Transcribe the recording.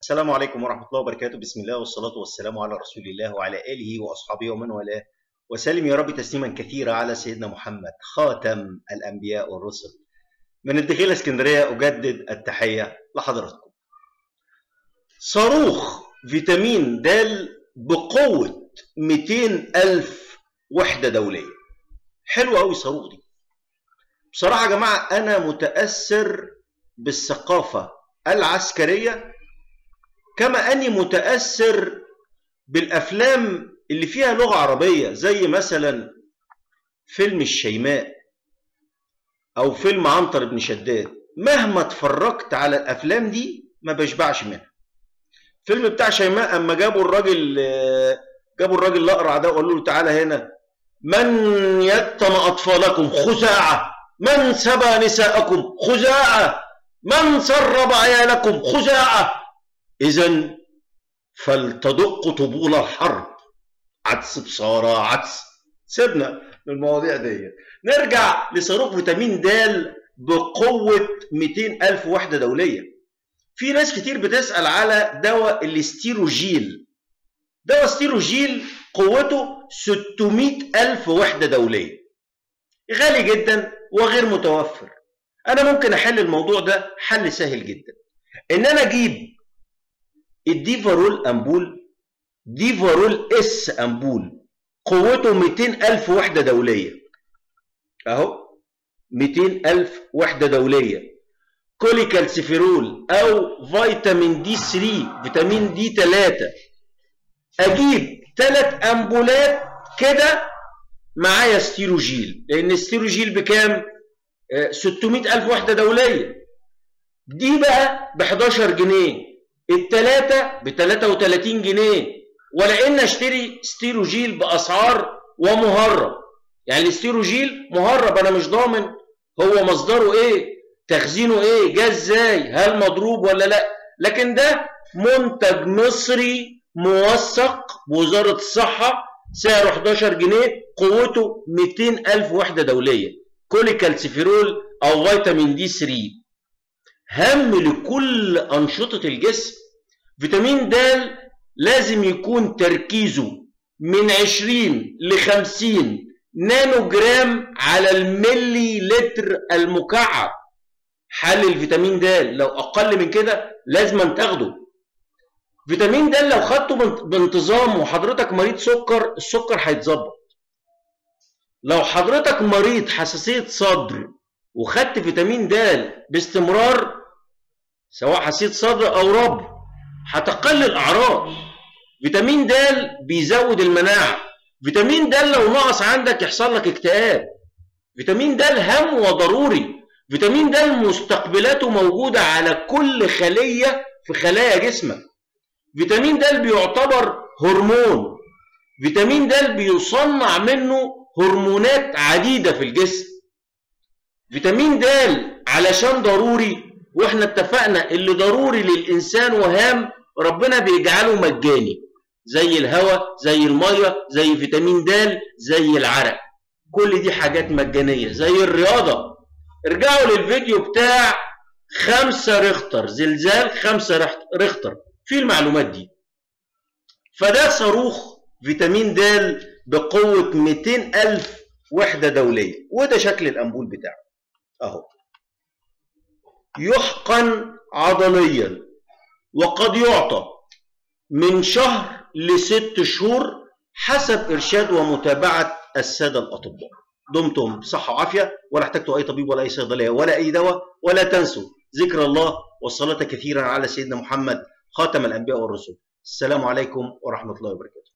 السلام عليكم ورحمة الله وبركاته بسم الله والصلاة والسلام على رسول الله وعلى آله وأصحابه ومن والاه وسلم يا رب تسليما كثيرا على سيدنا محمد خاتم الأنبياء والرسل من الدخيلة اسكندرية أجدد التحية لحضراتكم صاروخ فيتامين د بقوة 200 ألف وحدة دولية حلوة أوي صاروخ دي بصراحة يا جماعة أنا متأثر بالثقافة العسكرية كما أني متأثر بالأفلام اللي فيها لغة عربية زي مثلا فيلم الشيماء أو فيلم عنتر بن شداد مهما اتفرجت على الأفلام دي ما بشبعش منها فيلم بتاع شيماء أما جابوا الراجل جابوا الراجل الأقرع ده وقالوا له تعالى هنا من يتم أطفالكم خزاعة من سبى نساءكم خزاعة من سرب عيالكم خزاعة إذا فلتدق طبول الحرب عدس بصارة عدس سيبنا من المواضيع دي نرجع لصاروخ فيتامين د بقوة 200 ألف وحدة دولية في ناس كتير بتسأل على دواء الاستيروجيل دواء استيروجيل قوته 600 ألف وحدة دولية غالي جدا وغير متوفر أنا ممكن أحل الموضوع ده حل سهل جدا إن أنا أجيب الديفارول أمبول ديفارول اس أمبول قوته 200 ألف وحدة دولية أهو 200 ألف وحدة دولية كوليكالسيفيرول أو فيتامين دي 3 فيتامين دي 3 أجيب ثلاث أمبولات كده معايا ستيروجيل لأن الستيروجيل بكام؟ 600 ألف وحدة دولية دي بقى ب 11 جنيه التلاتة ب 33 جنيه ولأن اشتري ستيروجيل بأسعار ومهرب يعني الستيروجيل مهرب أنا مش ضامن هو مصدره إيه تخزينه إيه جه إزاي هل مضروب ولا لأ لكن ده منتج مصري موثق بوزارة الصحة سعره 11 جنيه قوته 200 ألف وحدة دولية كوليكالسيفيرول أو فيتامين دي 3 هم لكل أنشطة الجسم فيتامين د لازم يكون تركيزه من 20 ل 50 نانو جرام على الملي لتر المكعب حل الفيتامين د لو أقل من كده لازم تاخده فيتامين د لو خدته بانتظام وحضرتك مريض سكر السكر هيتظبط لو حضرتك مريض حساسية صدر وخدت فيتامين د باستمرار سواء حساسية صدر أو ربو هتقل الأعراض فيتامين د بيزود المناعة فيتامين د لو نقص عندك يحصل لك اكتئاب فيتامين د هام وضروري فيتامين د مستقبلاته موجودة على كل خلية في خلايا جسمك فيتامين د بيعتبر هرمون فيتامين د بيصنع منه هرمونات عديدة في الجسم فيتامين د علشان ضروري واحنا اتفقنا اللي ضروري للإنسان وهام ربنا بيجعله مجاني زي الهواء زي المية زي فيتامين د زي العرق كل دي حاجات مجانية زي الرياضة ارجعوا للفيديو بتاع خمسة ريختر زلزال خمسة ريختر في المعلومات دي فده صاروخ فيتامين د بقوة 200 ألف وحدة دولية وده شكل الأنبول بتاعه أهو يحقن عضليا وقد يعطى من شهر لست شهور حسب إرشاد ومتابعة السادة الأطباء دمتم بصحة وعافية ولا احتجتوا أي طبيب ولا أي صيدلية ولا أي دواء ولا تنسوا ذكر الله والصلاة كثيرا على سيدنا محمد خاتم الأنبياء والرسل السلام عليكم ورحمة الله وبركاته